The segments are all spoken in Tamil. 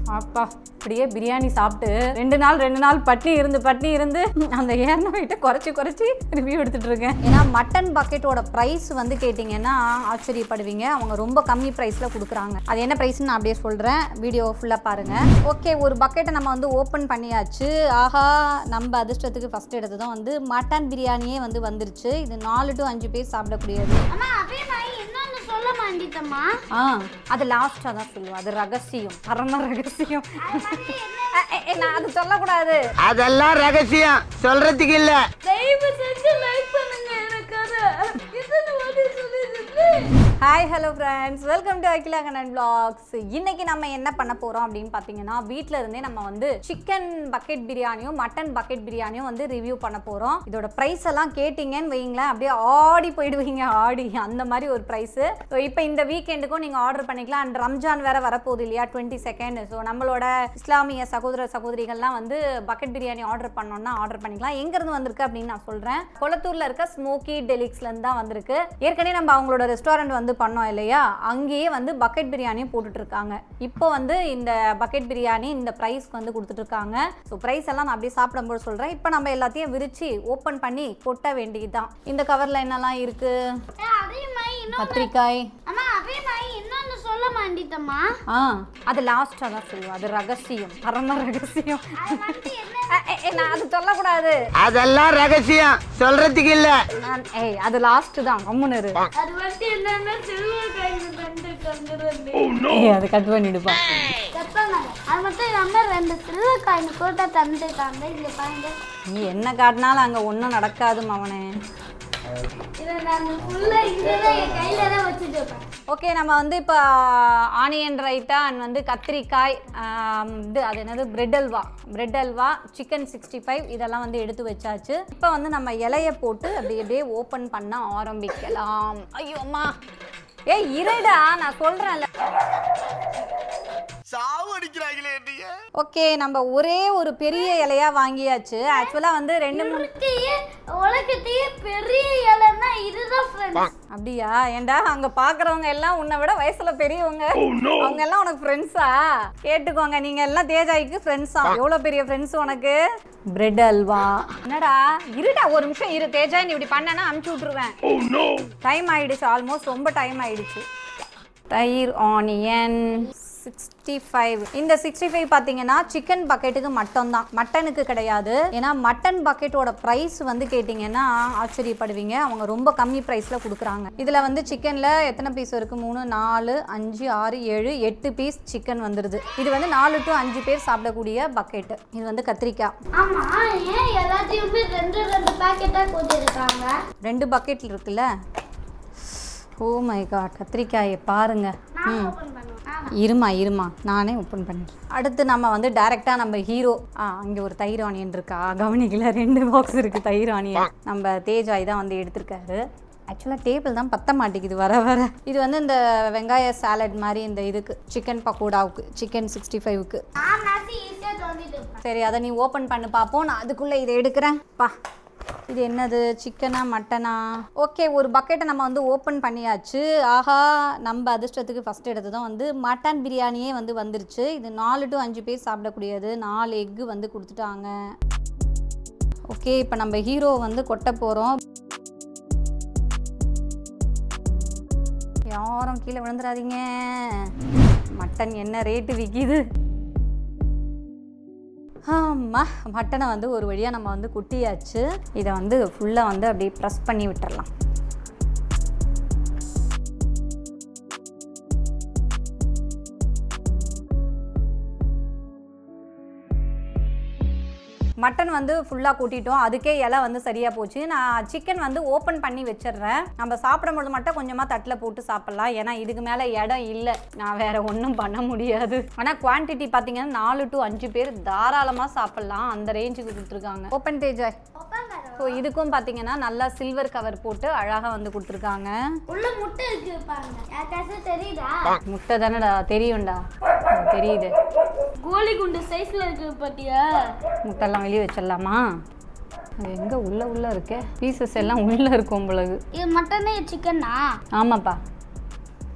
அப்பா அப்படியே பிரியாணி சாப்பிட்டு ரெண்டு நாள் ரெண்டு நாள் பட்னி இருந்து பட்னி இருந்து அந்த ஏர்ன வெயிட்டை குறைச்சி குறைச்சி ரிவ்யூ எடுத்துட்டு இருக்கேன் ஏன்னா மட்டன் பக்கெட்டோட ப்ரைஸ் வந்து கேட்டிங்கன்னா ஆச்சரியப்படுவீங்க அவங்க ரொம்ப கம்மி ப்ரைஸில் கொடுக்குறாங்க அது என்ன ப்ரைஸ்னு நான் அப்படியே சொல்கிறேன் வீடியோ ஃபுல்லாக பாருங்கள் ஓகே ஒரு பக்கெட்டை நம்ம வந்து ஓப்பன் பண்ணியாச்சு ஆஹா நம்ம அதிர்ஷ்டத்துக்கு ஃபஸ்ட் எடுத்ததும் வந்து மட்டன் பிரியாணியே வந்து வந்துருச்சு இது நாலு டு அஞ்சு பேர் சாப்பிடக்கூடியது அம்மா அதே மாதிரி இன்னொன்னு சொல்ல மாட்டேமா ஆ அது லாஸ்ட்டாக தான் சொல்லுவோம் அது ரகசியம் பரம ரகசியம் அ, எ, எ, நான் அது சொல்லக்கூடாது அதெல்லாம் ரகசியம் சொல்றதுக்கு இல்ல தயவு செஞ்சு லைக் பண்ணுங்க எனக்காக இத்தனை வாட்டி சொல்லிட்டு hi hello friends welcome to Akila Kannan vlogs இன்னைக்கு நம்ம என்ன பண்ண போறோம் அப்படின்னு பார்த்தீங்கன்னா வீட்டில் இருந்தே நம்ம வந்து சிக்கன் பக்கெட் பிரியாணியும் மட்டன் பக்கெட் பிரியாணியும் வந்து ரிவ்யூ பண்ண போறோம் இதோட ப்ரைஸ் எல்லாம் கேட்டிங்கன்னு வைங்களேன் அப்படியே ஆடி போயிடுவீங்க ஆடி அந்த மாதிரி ஒரு ப்ரைஸ் ஸோ இப்போ இந்த வீக்கெண்டுக்கும் நீங்கள் ஆர்டர் பண்ணிக்கலாம் அண்ட் ரம்ஜான் வேற வரப்போகுது இல்லையா டுவெண்ட்டி செகண்ட் ஸோ நம்மளோட இஸ்லாமிய சகோதர சகோதரிகள்லாம் வந்து பக்கெட் பிரியாணி ஆர்டர் பண்ணோம்னா ஆர்டர் பண்ணிக்கலாம் எங்கேருந்து வந்திருக்கு அப்படின்னு நான் சொல்கிறேன் கொளத்தூரில் இருக்க ஸ்மோக்கி டெலிக்ஸ்லேருந்து தான் வந்திருக்கு ஏற்கனவே நம்ம அவங்களோட ரெஸ்டாரண்ட் வந்து பண்ணோம் இல்லையா அங்கேயே வந்து பக்கெட் பிரியாணியும் போட்டுட்டு இருக்காங்க இப்போ வந்து இந்த பக்கெட் பிரியாணி இந்த ப்ரைஸ்க்கு வந்து கொடுத்துட்டு இருக்காங்க ஸோ ப்ரைஸ் எல்லாம் நான் அப்படியே சாப்பிடும்போது சொல்கிறேன் இப்போ நம்ம எல்லாத்தையும் விரிச்சு ஓப்பன் பண்ணி கொட்ட வேண்டியதுதான் இந்த கவரில் என்னெல்லாம் இருக்கு அதே மாதிரி இன்னொன்னு கத்திரிக்காய் அம்மா அதே மாதிரி இன்னொன்னு சொல்ல மாட்டேமா ஆ அது லாஸ்ட்டாக தான் சொல்லுவோம் அது ரகசியம் பரம ரகசியம் அ, எ, எ, நான் அது சொல்லக்கூடாது அதெல்லாம் ரகசியம் சொல்றதுக்கு இல்ல நான் ஏய் அது லாஸ்ட் தான் கம்முன்னு இரு. அது வந்து என்னன்னா சில்வர் காயின் ரெண்டு கண்டுறது ஏய் அது கட் பண்ணிடுப்பா கத்தாங்க அது மட்டும் இல்லாம ரெண்டு சில்வர் காயின் கூட தந்துட்டாங்க இங்க பாருங்க நீ என்ன காட்டினாலும் அங்கே ஒன்றும் நடக்காது மவனே இதை நான் ஃபுல்லா இதுதான் என் கையில தான் வச்சுட்டு இருப்பேன் ஓகே நம்ம வந்து இப்போ ஆனியன் ரைத்தா அண்ட் வந்து கத்திரிக்காய் ஆம், இது அது என்னது bread halwa bread halwa chicken sixty five இதெல்லாம் வந்து எடுத்து வச்சாச்சு இப்போ வந்து நம்ம இலைய போட்டு அப்படி அப்படியே ஓப்பன் பண்ண ஆரம்பிக்கலாம் ஐயோ அம்மா ஏய் இருடா நான் சொல்கிறேன்ல சாவு அடிக்கிறாங்களே நீங்க ஓகே நம்ம ஒரே ஒரு பெரிய இலையா வாங்கியாச்சு ஆக்சுவலாக வந்து ரெண்டு மூணு உலகத்தையே உலகத்தையே பெரிய இலைன்னா இதுதான் ஃப்ரெண்ட்ஸ் அப்படியா ஏன்டா அங்க பாக்குறவங்க எல்லாம் உன்னை விட வயசுல பெரியவங்க அவங்க எல்லாம் உனக்கு ஃப்ரெண்ட்ஸா கேட்டுக்கோங்க நீங்க எல்லாம் தேஜாய்க்கு ஃப்ரெண்ட்ஸா எவ்வளவு பெரிய ஃப்ரெண்ட்ஸ் உனக்கு பிரெட் அல்வா என்னடா இருடா ஒரு நிமிஷம் இரு தேஜா நீ இப்படி பண்ணனா அமுச்சு விட்டுருவேன் டைம் ஆயிடுச்சு ஆல்மோஸ்ட் ரொம்ப டைம் ஆயிடுச்சு தயிர் ஆனியன் சிக்ஸ்டி ஃபைவ் இந்த சிக்ஸ்டி ஃபைவ் பார்த்தீங்கன்னா சிக்கன் பக்கெட்டுக்கு மட்டும் தான் மட்டனுக்கு கிடையாது ஏன்னா மட்டன் பக்கெட்டோட ப்ரைஸ் வந்து கேட்டிங்கன்னா ஆச்சரியப்படுவீங்க அவங்க ரொம்ப கம்மி ப்ரைஸில் கொடுக்குறாங்க இதில் வந்து சிக்கனில் எத்தனை பீஸ் இருக்குது மூணு நாலு அஞ்சு ஆறு ஏழு எட்டு பீஸ் சிக்கன் வந்துடுது இது வந்து நாலு டு அஞ்சு பேர் சாப்பிடக்கூடிய பக்கெட்டு இது வந்து கத்திரிக்காய் ஆமா ஏன் எல்லாத்தையுமே ரெண்டு ரெண்டு பாக்கெட்டா போட்டுருக்காங்க ரெண்டு பக்கெட் இருக்குல்ல ஓ மை காட் கத்திரிக்காயை பாருங்க நான் ஓபன் பண்ணுவேன் ஆமா. இருமா இருமா நானே ஓப்பன் பண்ணிடுறேன் அடுத்து நம்ம வந்து டைரெக்டாக நம்ம ஹீரோ ஆ அங்கே ஒரு தயிர் ஆனியன் இருக்கா கவனிக்கல ரெண்டு பாக்ஸ் இருக்குது தயிர் ஆனியன் நம்ம தேஜாய் தான் வந்து எடுத்திருக்காரு ஆக்சுவலாக டேபிள் தான் பத்த மாட்டேங்குது வர வர இது வந்து இந்த வெங்காய சாலட் மாதிரி இந்த இதுக்கு சிக்கன் பக்கோடாவுக்கு சிக்கன் சிக்ஸ்டி ஃபைவ்க்கு நான் நாசி ஈஸியா தோண்டிட்டு இருப்பேன் சரி அதை நீ ஓப்பன் பண்ணி பார்ப்போம் நான் அதுக்குள்ளே இதை எடுக்கிறேன் பா இது என்னது சிக்கனா மட்டனா ஓகே ஒரு பக்கெட்டை நம்ம வந்து ஓப்பன் பண்ணியாச்சு ஆஹா நம்ம அதிர்ஷ்டத்துக்கு ஃபஸ்ட் எடுத்ததும் வந்து மட்டன் பிரியாணியே வந்து வந்துருச்சு இது நாலு டு அஞ்சு பேர் சாப்பிடக்கூடியது நாலு எக்கு வந்து கொடுத்துட்டாங்க ஓகே இப்போ நம்ம ஹீரோ வந்து கொட்ட போகிறோம் யாரும் கீழே விழுந்துடாதீங்க மட்டன் என்ன ரேட்டு விற்கிது ஆமா மட்டனை வந்து ஒரு வழியாக நம்ம வந்து குட்டியாச்சு இதை வந்து ஃபுல்லாக வந்து அப்படியே ப்ரெஸ் பண்ணி விட்டுறலாம் மட்டன் வந்து ஃபுல்லாக கூட்டிட்டோம் அதுக்கே இலை வந்து சரியாக போச்சு நான் சிக்கன் வந்து ஓப்பன் பண்ணி வச்சிடுறேன் நம்ம சாப்பிடும்போது மட்டும் கொஞ்சமாக தட்டில் போட்டு சாப்பிட்லாம் ஏன்னா இதுக்கு மேலே இடம் இல்லை நான் வேற ஒன்றும் பண்ண முடியாது ஆனால் குவான்டிட்டி பார்த்தீங்கன்னா நாலு டு அஞ்சு பேர் தாராளமாக சாப்பிட்லாம் அந்த ரேஞ்சுக்கு கொடுத்துருக்காங்க ஓப்பன் தேஜாய் ஓப்பன் கரோ ஸோ இதுக்கும் பார்த்தீங்கன்னா நல்லா சில்வர் கவர் போட்டு அழகாக வந்து கொடுத்துருக்காங்க உள்ள முட்டை இருக்கு பாருங்க யாருக்காச்சும் தெரியுதா முட்டை தானடா தெரியும்டா ம், தெரியுது கோலி குண்டு சைஸ்ல இருக்கு பாத்தியா முட்டைலாம் வெளியே வச்சிடலாமா அது எங்கே உள்ளே உள்ளே இருக்கே பீசஸ் எல்லாம் உள்ளே இருக்கும் பொழுது இது மட்டனே சிக்கனா ஆமாப்பா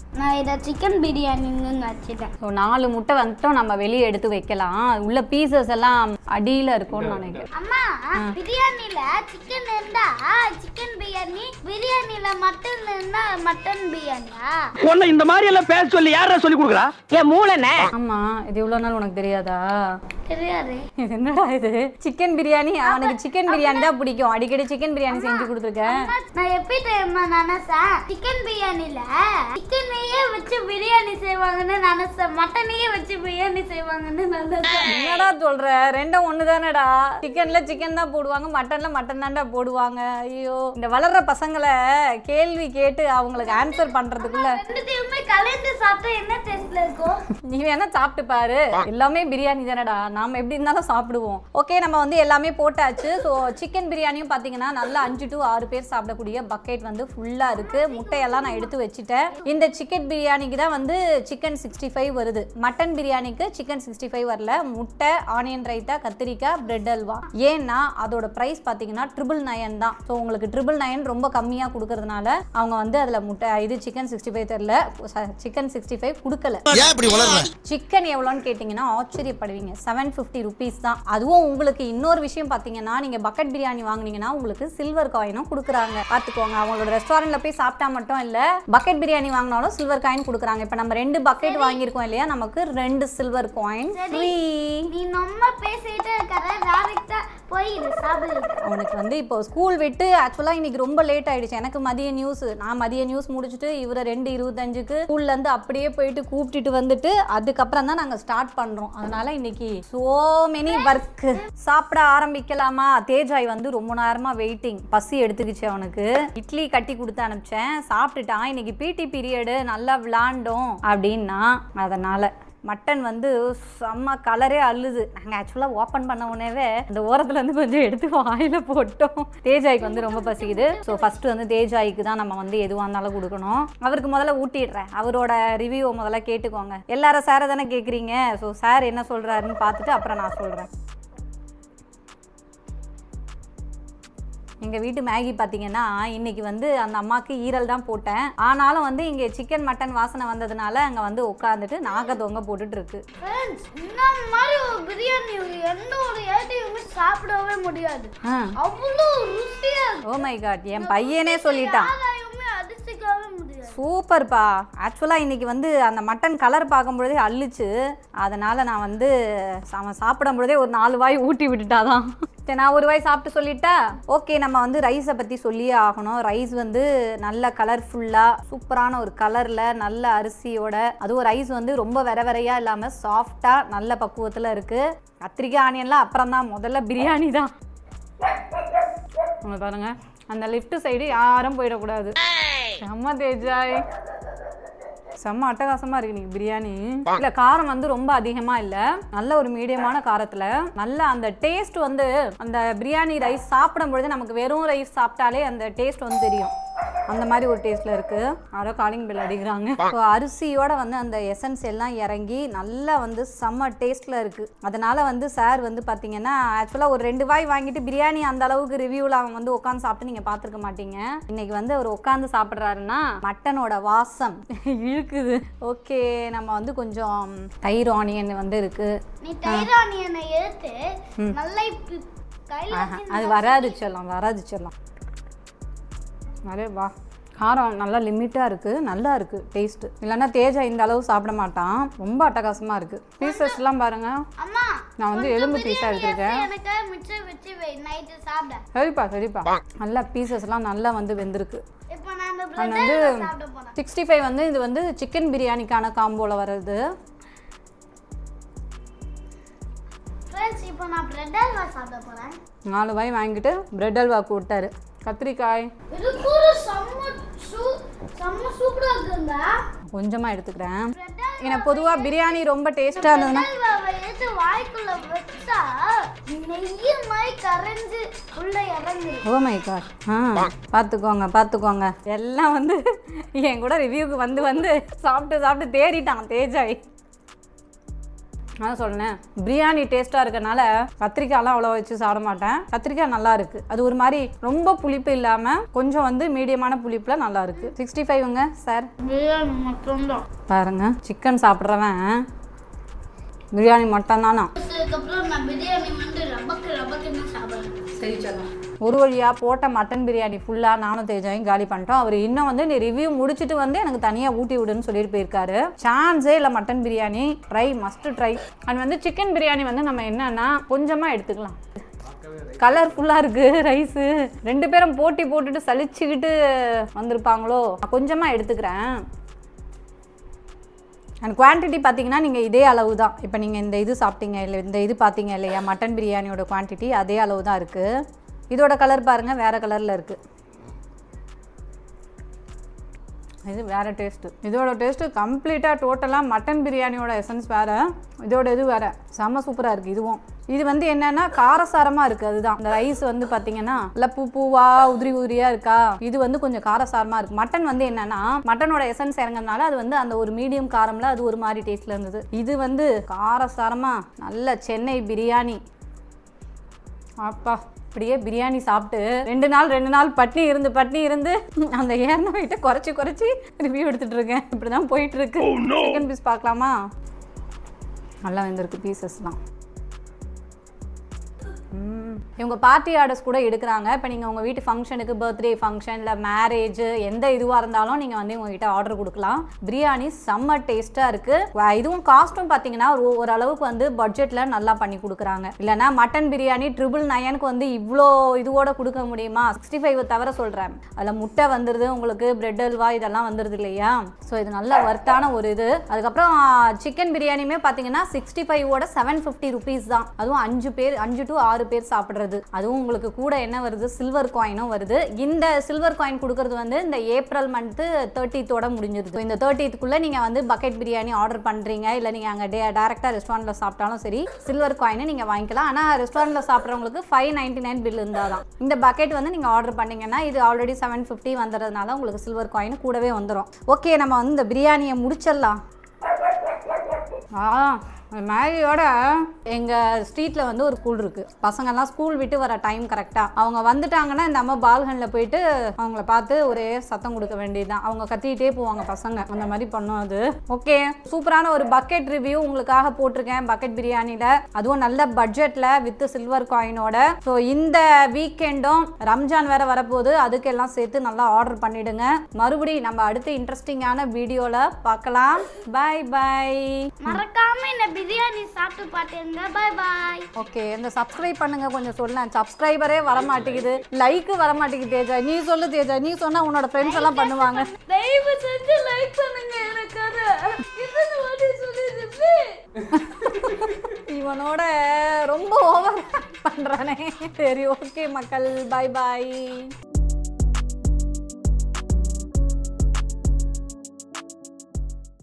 நான் இதை சிக்கன் பிரியாணின்னு வச்சுட்டேன் ஸோ நாலு முட்டை வந்துட்டும் நம்ம வெளியே எடுத்து வைக்கலாம் உள்ள பீசஸ் எல்லாம் அடியில் இருக்கும்னு நினைக்கிறேன் அம்மா பிரியாணில சிக்கன் இருந்தா சிக்கன் பிரியாணி பிரியாணில மட்டன் இருந்தா மட்டன் பிரியாணியா உன்னை இந்த மாதிரி எல்லாம் பேச சொல்லி யாரா சொல்லி கொடுக்குறா என் மூளைனே ஆமா இது இவ்வளோ நாள் உனக்கு தெரியாதா தெரியாது இது என்னடா இது சிக்கன் பிரியாணி அவனுக்கு சிக்கன் பிரியாணி தான் பிடிக்கும் அடிக்கடி சிக்கன் பிரியாணி செஞ்சு கொடுத்துருக்கேன் நான் எப்படி தெரியுமா நினைச்சேன் சிக்கன் பிரியாணில சிக்கனையே வச்சு பிரியாணி செய்வாங்கன்னு நினைச்சேன் மட்டனையே வச்சு பிரியாணி செய்வாங்கன்னு நினைச்சேன் என்னடா சொல்ற ரெண்டும் ஒன்று தானடா சிக்கன்ல சிக்கன் தான் போடுவாங்க மட்டன்ல மட்டன் தான்டா போடுவாங்க ஐயோ இந்த வளர்ற பசங்களை கேள்வி கேட்டு அவங்களுக்கு ஆன்சர் பண்றதுக்குள்ள ரெண்டுத்தையுமே கலந்து சாப்பிட்டா என்ன டேஸ்ட்ல இருக்கும் நீ வேணா சாப்பிட்டு பாரு எல்லாமே பிரியாணி தானடா நாம எப்படி இருந்தாலும் சாப்பிடுவோம் ஓகே நம்ம வந்து எல்லாமே போட்டாச்சு ஸோ சிக்கன் பிரியாணியும் பார்த்தீங்கன்னா நல்லா அஞ்சு டு ஆறு பேர் சாப்பிடக்கூடிய பக்கெட் வந்து ஃபுல்லாக இருக்கு முட்டையெல்லாம் நான் எடுத்து வச்சுட்டேன் இந்த சிக்கன் பிரியாணிக்கு தான் வந்து சிக்கன் சிக்ஸ்டி ஃபைவ் வருது மட்டன் பிரியாணிக்கு சிக்கன் சிக்ஸ்டி ஃபைவ் வரல முட்டை ஆனியன் ரைத்தா கத்திரிக்காய் பிரெட் அல்வா ஏன்னா அதோட ப்ரைஸ் பார்த்தீங்கன்னா ட்ரிபிள் நயன் தான் ஸோ உங்களுக்கு ட்ரிபிள் நயன் ரொம்ப கம்மியாக கொடுக்கறதுனால அவங்க வந்து அதில் முட்டை இது சிக்கன் சிக்ஸ்டி ஃபைவ் தெரில சிக்கன் சிக்ஸ்டி ஃபைவ் கொடுக்கல ஏன் இப்படி வளர்ற சிக்கன் எவ்வளோன்னு கேட்டிங்கன்னா ஆச்சரியப்படுவீங்க செவன் ஃபிஃப்டி ருபீஸ் தான் அதுவும் உங்களுக்கு இன்னொரு விஷயம் பார்த்தீங்கன்னா நீங்கள் பக்கெட் பிரியாணி வாங்குனீங்கன்னா உங்களுக்கு சில்வர் காயினும் கொடுக்குறாங்க பார்த்துக்கோங்க அவங்களோட ரெஸ்டாரண்ட்டில் போய் சாப்பிட்டா மட்டும் இல்லை பக்கெட் பிரியாணி வாங்கினாலும் சில்வர் காயின் கொடுக்குறாங்க இப்போ நம்ம ரெண்டு பக்கெட் வாங்கியிருக்கோம் இல்லையா நமக்கு ரெண்டு சில்வர் காயின் ஃப்ரீ நீ நம்ம பேசிட்டு இருக்கிற டேரக்டா போய் இது சாப்பிடு அவனுக்கு வந்து இப்போ ஸ்கூல் விட்டு ஆக்சுவலாக இன்னைக்கு ரொம்ப லேட் ஆயிடுச்சு எனக்கு மதிய நியூஸ் நான் மதிய நியூஸ் முடிச்சுட்டு இவரை ரெண்டு இருபத்தஞ்சுக்கு ஸ்கூல்ல இருந்து அப்படியே போயிட்டு கூப்பிட்டுட்டு வந்துட்டு அதுக்கப்புறம் தான் நாங்கள் ஸ்டார்ட் பண்றோம் அதனால இன்னைக்கு சோ மெனி ஒர்க் சாப்பிட ஆரம்பிக்கலாமா தேஜாய் வந்து ரொம்ப நேரமா வெயிட்டிங் பசி எடுத்துக்கிச்சு அவனுக்கு இட்லி கட்டி கொடுத்து அனுப்பிச்சேன் சாப்பிட்டுட்டான் இன்னைக்கு பிடி பீரியடு நல்லா விளாண்டோம் அப்படின்னா அதனால மட்டன் வந்து செம்ம கலரே அள்ளுது நாங்கள் ஆக்சுவலாக ஓப்பன் பண்ண உடனேவே அந்த ஓரத்துல இருந்து கொஞ்சம் எடுத்து வாயில போட்டோம் தேஜாய்க்கு வந்து ரொம்ப பசிக்குது ஸோ ஃபர்ஸ்ட் வந்து தேஜாய்க்கு தான் நம்ம வந்து எதுவாக இருந்தாலும் கொடுக்கணும் அவருக்கு முதல்ல ஊட்டிடுறேன் அவரோட ரிவ்யூ முதல்ல கேட்டுக்கோங்க எல்லாரும் சாரை தானே கேட்குறீங்க ஸோ சார் என்ன சொல்கிறாருன்னு பார்த்துட்டு அப்புறம் நான் சொல்கிறேன் எங்கள் வீட்டு மேகி பார்த்தீங்கன்னா இன்னைக்கு வந்து அந்த அம்மாவுக்கு ஈரல் தான் போட்டேன் ஆனாலும் வந்து இங்கே சிக்கன் மட்டன் வாசனை வந்ததுனால அங்கே வந்து உட்காந்துட்டு நாக தொங்க போட்டுட்டு இருக்கு ஃப்ரெண்ட்ஸ் இந்த மாதிரி ஒரு பிரியாணி எந்த ஒரு ஏட்டையுமே சாப்பிடவே முடியாது ஆ அவ்வளோ ருசியா இருக்கும் ஓ மை காட் என் பையனே சொல்லிட்டான் யாராலையுமே அதிர்ச்சிக்கவே முடியாது சூப்பர்ப்பா ஆக்சுவலாக இன்னைக்கு வந்து அந்த மட்டன் கலர் பார்க்கும்பொழுதே அள்ளுச்சு அதனால நான் வந்து அவன் சாப்பிடும் பொழுதே ஒரு நாலு வாய் ஊட்டி விட்டுட்டாதான் சரி நான் ஒரு வாய் சாப்பிட்டு சொல்லிட்டா ஓகே நம்ம வந்து ரைஸை பற்றி சொல்லியே ஆகணும் ரைஸ் வந்து நல்ல கலர்ஃபுல்லாக சூப்பரான ஒரு கலரில் நல்ல அரிசியோட அதுவும் ரைஸ் வந்து ரொம்ப வெற வெறையாக இல்லாமல் சாஃப்டாக நல்ல பக்குவத்தில் இருக்குது கத்திரிக்காய் ஆனியன்லாம் அப்புறம் தான் முதல்ல பிரியாணி தான் அங்க பாருங்க அந்த லெஃப்ட் சைடு யாரும் போயிடக்கூடாது செம்ம தேஜாய் செம்ம அட்டகாசமா இருக்கு இன்னைக்கு பிரியாணி இல்ல காரம் வந்து ரொம்ப அதிகமா இல்ல நல்ல ஒரு மீடியமான காரத்துல நல்ல அந்த டேஸ்ட் வந்து அந்த பிரியாணி ரைஸ் சாப்பிடும் பொழுது நமக்கு வெறும் ரைஸ் சாப்பிட்டாலே அந்த டேஸ்ட் வந்து தெரியும் அந்த மாதிரி ஒரு டேஸ்ட்ல இருக்கு யாரோ காலிங் பில் அடிக்கிறாங்க ஸோ அரிசியோட வந்து அந்த எசன்ஸ் எல்லாம் இறங்கி நல்லா வந்து செம்ம டேஸ்ட்ல இருக்கு அதனால வந்து சார் வந்து பாத்தீங்கன்னா ஆக்சுவலா ஒரு ரெண்டு வாய் வாங்கிட்டு பிரியாணி அந்த அளவுக்கு ரிவ்யூல அவன் வந்து உட்காந்து சாப்பிட்டு நீங்க பார்த்துருக்க மாட்டீங்க இன்னைக்கு வந்து அவர் உட்காந்து சாப்பிட்றாருன்னா மட்டனோட வாசம் இழுக்குது ஓகே நம்ம வந்து கொஞ்சம் தயிர் ஆனியன் வந்து இருக்கு நீ தைரானியனை எடுத்து நல்லா இப்படி கையில ஆஹா, அது வராது செல்லம் வராது செல்லம் அரே வா காரம் நல்லா லிமிட்டாக இருக்குது நல்லா இருக்குது டேஸ்ட்டு இல்லைன்னா தேஜா இந்த அளவு சாப்பிட மாட்டான் ரொம்ப அட்டகாசமாக இருக்குது பீசஸ்லாம் பாருங்கள் அம்மா நான் வந்து எலும்பு பீஸாக எடுத்திருக்கேன் எனக்கு மிச்சம் வச்சு வை நைட்டு சாப்பிட சரிப்பா சரிப்பா நல்லா பீசஸ்லாம் நல்லா வந்து வெந்திருக்கு இப்போ நான் அந்த நான் பிரெட் வந்து சாப்பிட போறேன் சிக்ஸ்டி ஃபைவ் வந்து இது வந்து சிக்கன் பிரியாணிக்கான காம்போவில் வருது ஃப்ரெண்ட்ஸ் இப்போ நான் பிரெட் அல்வா சாப்பிட போறேன் நாலு வாய் வாங்கிட்டு பிரெட் அல்வா கொடுத்தாரு கத்திரிக்காய் இது கூட செம்ம சூ செம்ம சூப்பரா இருக்குங்க கொஞ்சமாக எடுத்துக்கிறேன் பிரெட் எனக்கு பொதுவாக பிரியாணி ரொம்ப டேஸ்ட்டாக இருந்ததுன்னா அல்வாவை எடுத்து வாய்க்குள்ள வச்சா நெய்ய மாதிரி கரைஞ்சு உள்ள இறங்குது ஓ மை காட் ஆ பார்த்துக்கோங்க பார்த்துக்கோங்க எல்லாம் வந்து என் கூட ரிவ்யூக்கு வந்து வந்து சாப்பிட்டு சாப்பிட்டு தேறிட்டான் தேஜாய் நான் சொன்னேன் பிரியாணி டேஸ்ட்டாக இருக்கனால கத்திரிக்காய்லாம் அவ்வளோ வச்சு சாப்பிட மாட்டேன் கத்திரிக்காய் நல்லா இருக்கு அது ஒரு மாதிரி ரொம்ப புளிப்பு இல்லாமல் கொஞ்சம் வந்து மீடியமான புளிப்பில் நல்லா இருக்கு சிக்ஸ்டி ஃபைவ்ங்க சார் பிரியாணி மட்டும்தான் பாருங்க சிக்கன் சாப்பிட்றவன் பிரியாணி மட்டும் தானா அதுக்கப்புறம் நான் பிரியாணி வந்து ரபக்கு ரபக்குன்னு சாப்பிடுறேன் சரி சொல்லலாம் ஒரு வழியாக போட்ட மட்டன் பிரியாணி ஃபுல்லாக நானும் தேஜாயும் காலி பண்ணிட்டோம் அவர் இன்னும் வந்து நீ ரிவ்யூ முடிச்சுட்டு வந்து எனக்கு தனியாக ஊட்டி விடுன்னு சொல்லிட்டு போயிருக்காரு சான்ஸே இல்லை mutton biryani try must try and வந்து சிக்கன் பிரியாணி வந்து நம்ம என்னன்னா கொஞ்சமாக எடுத்துக்கலாம் கலர்ஃபுல்லாக இருக்குது ரைஸு ரெண்டு பேரும் போட்டி போட்டுட்டு சலிச்சுக்கிட்டு வந்திருப்பாங்களோ நான் கொஞ்சமாக எடுத்துக்கிறேன் அண்ட் குவான்டிட்டி பார்த்தீங்கன்னா நீங்கள் இதே அளவு தான் இப்போ நீங்கள் இந்த இது சாப்பிட்டீங்க இல்லை இந்த இது பார்த்தீங்க இல்லையா மட்டன் பிரியாணியோட குவான்டிட்டி அதே அளவு தான் இருக்குது இதோட கலர் பாருங்கள் வேறு கலரில் இருக்குது இது வேறு டேஸ்ட்டு இதோட டேஸ்ட்டு கம்ப்ளீட்டாக டோட்டலாக மட்டன் பிரியாணியோட எசன்ஸ் வேறு இதோட இது வேறு செம்ம சூப்பராக இருக்குது இதுவும் இது வந்து என்னன்னா காரசாரமாக இருக்குது அதுதான் இந்த ரைஸ் வந்து பார்த்தீங்கன்னா இல்லை பூ பூவா உதிரி உதிரியாக இருக்கா இது வந்து கொஞ்சம் காரசாரமாக இருக்குது மட்டன் வந்து என்னன்னா மட்டனோட எசன்ஸ் இறங்குறதுனால அது வந்து அந்த ஒரு மீடியம் காரம்ல அது ஒரு மாதிரி டேஸ்ட்டில் இருந்தது இது வந்து காரசாரமாக நல்ல சென்னை பிரியாணி அப்பா இப்படியே பிரியாணி சாப்பிட்டு ரெண்டு நாள் ரெண்டு நாள் பட்னி இருந்து பட்னி இருந்து அந்த ஏறின வெயிட்டை குறைச்சி குறைச்சி ரிவ்யூ எடுத்துட்டு இருக்கேன் இப்படி தான் போயிட்டு இருக்கு சிக்கன் பீஸ் பார்க்கலாமா நல்லா வந்திருக்கு பீசஸ்லாம் ம். இவங்க பார்ட்டி ஆர்டர்ஸ் கூட எடுக்கிறாங்க இப்போ நீங்கள் உங்கள் வீட்டு ஃபங்க்ஷனுக்கு பர்த்டே ஃபங்க்ஷன் இல்லை மேரேஜ் எந்த இதுவாக இருந்தாலும் நீங்கள் வந்து உங்ககிட்ட ஆர்டர் கொடுக்கலாம் பிரியாணி செம்ம டேஸ்ட்டாக இருக்குது இதுவும் காஸ்ட்டும் பார்த்தீங்கன்னா ஒரு ஓரளவுக்கு வந்து பட்ஜெட்டில் நல்லா பண்ணி கொடுக்குறாங்க இல்லைனா மட்டன் பிரியாணி ட்ரிபிள் நயனுக்கு வந்து இவ்வளோ இதுவோட கொடுக்க முடியுமா சிக்ஸ்டி ஃபைவ் தவிர சொல்கிறேன் அதில் முட்டை வந்துடுது உங்களுக்கு பிரெட் அல்வா இதெல்லாம் வந்துடுது இல்லையா ஸோ இது நல்ல ஒர்த்தான ஒரு இது அதுக்கப்புறம் சிக்கன் பிரியாணியுமே பார்த்தீங்கன்னா சிக்ஸ்டி ஃபைவோட செவன் ஃபிஃப்டி ருபீஸ் தான் அதுவும் அஞ்சு பேர் அஞ்சு டு ஆறு பேர் சாப்பிட்றது அதுவும் உங்களுக்கு கூட என்ன வருது சில்வர் காயினும் வருது இந்த சில்வர் காயின் கொடுக்கறது வந்து இந்த ஏப்ரல் மந்த்து தேர்ட்டித்தோட முடிஞ்சிருது So, இந்த தேர்ட்டித்துக்குள்ளே நீங்கள் வந்து பக்கெட் பிரியாணி ஆர்டர் பண்ணுறீங்க இல்லை நீங்கள் அங்கே டே டேரெக்டாக ரெஸ்டாரண்ட்டில் சாப்பிட்டாலும் சரி சில்வர் காயினை நீங்கள் வாங்கிக்கலாம் ஆனால் ரெஸ்டாரண்ட்டில் சாப்பிட்றவங்களுக்கு ஃபைவ் நைன்டி நைன் பில் இருந்தால் தான் இந்த பக்கெட் வந்து நீங்கள் ஆர்டர் பண்ணீங்கன்னா இது ஆல்ரெடி செவன் ஃபிஃப்டி வந்துடுறதுனால உங்களுக்கு சில்வர் காயின் கூடவே வந்துடும் ஓகே நம்ம வந்து இந்த பிரியாணியை முடிச்சிடலாம் ஆ மேரியோட எங்கள் ஸ்ட்ரீட்டில் வந்து ஒரு ஸ்கூல் இருக்குது பசங்கள்லாம் ஸ்கூல் விட்டு வர டைம் கரெக்டாக அவங்க வந்துட்டாங்கன்னா இந்த அம்மா பால்கனில் போயிட்டு அவங்கள பார்த்து ஒரே சத்தம் கொடுக்க வேண்டியதுதான் அவங்க கத்திக்கிட்டே போவாங்க பசங்க அந்த மாதிரி பண்ணும் அது ஓகே சூப்பரான ஒரு பக்கெட் ரிவ்யூ உங்களுக்காக போட்டிருக்கேன் பக்கெட் பிரியாணியில் அதுவும் நல்ல பட்ஜெட்டில் வித் சில்வர் காயினோட ஸோ இந்த வீக்கெண்டும் ரம்ஜான் வேற வரப்போகுது அதுக்கெல்லாம் சேர்த்து நல்லா ஆர்டர் பண்ணிடுங்க மறுபடியும் நம்ம அடுத்த இன்ட்ரெஸ்டிங்கான வீடியோவில் பார்க்கலாம் பை பை மறக்காம இந்த பிரியாணி சாப்பிட்டு பாத்துங்க பாய் பாய் ஓகே இந்த சப்ஸ்கிரைப் பண்ணுங்க கொஞ்சம் சொல்ல சப்ஸ்கிரைபரே வர மாட்டேங்குது லைக் வர மாட்டேங்குது தேஜா நீ சொல்லு தேஜா நீ சொன்னா உன்னோட ஃப்ரெண்ட்ஸ் எல்லாம் பண்ணுவாங்க தயவு செஞ்சு லைக் பண்ணுங்க எனக்காக இத்தனை வாட்டி சொல்லிடுச்சு இவனோட ரொம்ப ஓவர் பண்றானே சரி ஓகே மக்கள் பை பாய்